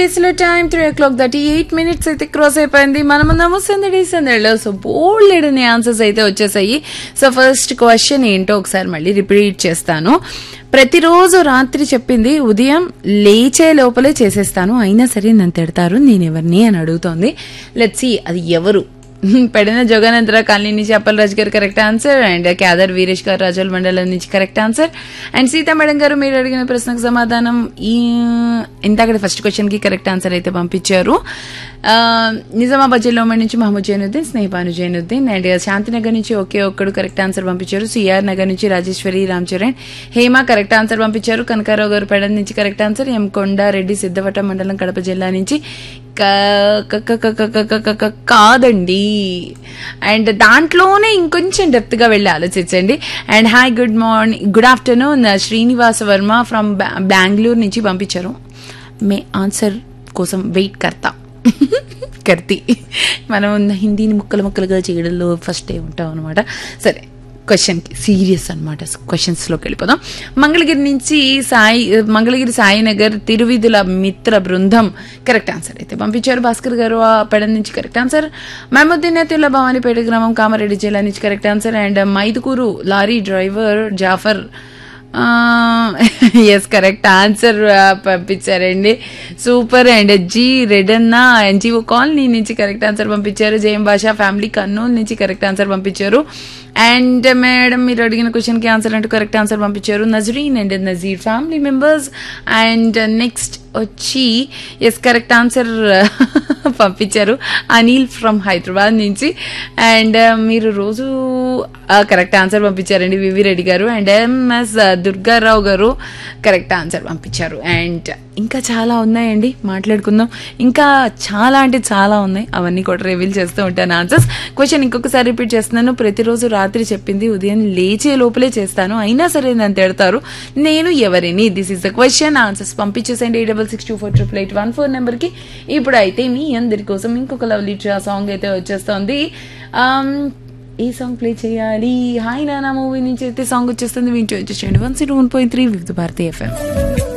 స్టడీస్లో time three o'clock thirty eight minutes అయితే cross అయిపోయింది మనం ఉన్నాము సందడి సందడిలో సో బోల్డ్ ఆన్సర్స్ అయితే వచ్చేసాయి సో ఫస్ట్ క్వశ్చన్ ఏంటో ఒకసారి మళ్ళీ రిపీట్ చేస్తాను ప్రతిరోజు రాత్రి చెప్పింది ఉదయం లేచే లోపలే చేసేస్తాను అయినా సరే నన్ను తిడతారు నేను ఎవరిని అని అడుగుతోంది లెట్స్ సి అది ఎవరు పెడిన జోగానంతర కాలనీ నుంచి అప్పల్ రాజు గారు correct answer and Kedar Veeresh గారు రాజోల్ మండలం నుంచి correct answer and Seetha madam గారు మీరు అడిగిన ప్రశ్నకు సమాధానం ఈ ఇంతకడ ఫస్ట్ క్వశ్చన్ కి కరెక్ట్ ఆన్సర్ అయితే పంపించారు ఆ, నిజామాబాద్ జిల్లా ఉమ్మడి నుంచి మహమ్మద్ జైనుద్దీన్ స్నేహిపాను జైనుద్దీన్ అండ్ శాంతినగర్ నుంచి ఒకే ఒక్కడు కరెక్ట్ ఆన్సర్ పంపించారు సిఆర్ నగర్ నుంచి రాజేశ్వరి రామ్ చరణ్ హేమ కరెక్ట్ ఆన్సర్ పంపించారు కనకారావు గారు పెడ నుంచి కరెక్ట్ ఆన్సర్ ఎం కొండారెడ్డి సిద్ధవట మండలం కడప జిల్లా నుంచి క- క- క- క- క- క- క- క- క- కాదండి అండ్ దాంట్లోనే ఇంకొంచెం డెప్త్ గా వెళ్ళి ఆలోచించండి and hi good morning good afternoon Srinivasa Varma from Bengaluru నుంచి పంపించారు మే ఆన్సర్ కోసం వెయిట్ కర్తా కర్తి మనం హిందీని ముక్కలు ముక్కలుగా చేయడంలో ఫస్ట్ ఏ ఉంటాం అనమాట సరే క్వశ్చన్కి సీరియస్ అనమాట క్వశ్చన్స్లోకి వెళ్ళిపోదాం మంగళగిరి నుంచి సాయి మంగళగిరి సాయినగర్ తిరువిధుల మిత్ర బృందం కరెక్ట్ ఆన్సర్ అయితే పంపించారు భాస్కర్ గారు ఆ పెడ నుంచి కరెక్ట్ ఆన్సర్ మహముద్దీన్ అతిల్లా భవానీపేట గ్రామం కామారెడ్డి జిల్లా నుంచి correct answer and Mydukuru lorry driver Jafar S correct answer పంపించారండి super and G Redanna NGO colony నుంచి కరెక్ట్ ఆన్సర్ పంపించారు జయం భాష ఫ్యామిలీ కర్నూలు నుంచి కరెక్ట్ ఆన్సర్ పంపించారు అండ్ మేడం మీరు అడిగిన క్వశ్చన్ కి ఆన్సర్ అంటూ కరెక్ట్ ఆన్సర్ పంపించారు Nazreen and Nazeer family members and next వచ్చి ఎస్ కరెక్ట్ ఆన్సర్ పంపించారు అనిల్ ఫ్రమ్ హైదరాబాద్ నుంచి అండ్ మీరు రోజు కరెక్ట్ ఆన్సర్ పంపించారండి వివి రెడ్డి గారు అండ్ ఎంఎస్ దుర్గారావు గారు కరెక్ట్ ఆన్సర్ పంపించారు అండ్ ఇంకా చాలా ఉన్నాయండి మాట్లాడుకుందాం ఇంకా చాలా అంటే చాలా ఉన్నాయి అవన్నీ కూడా రివీల్ చేస్తూ ఉంటాను ఆన్సర్స్ క్వశ్చన్ ఇంకొకసారి రిపీట్ చేస్తున్నాను ప్రతిరోజు రాత్రి చెప్పింది ఉదయం లేచే లోపలే చేస్తాను అయినా సరే నన్ను తిడతారు నేను ఎవరిని this is the question answers పంపించేసండి eight double six two four triple eight one four నెంబర్కి ఇప్పుడు అయితే మీ అందరి కోసం ఇంకొక లవ్లీ సాంగ్ అయితే వచ్చేస్తుంది Um, ఏ సాంగ్ ప్లే చేయాలి హాయ్ నానా మూవీ నుంచి అయితే సాంగ్ వచ్చేస్తుంది వింటూ వచ్చేసేయండి one zero one point three with Bharati FM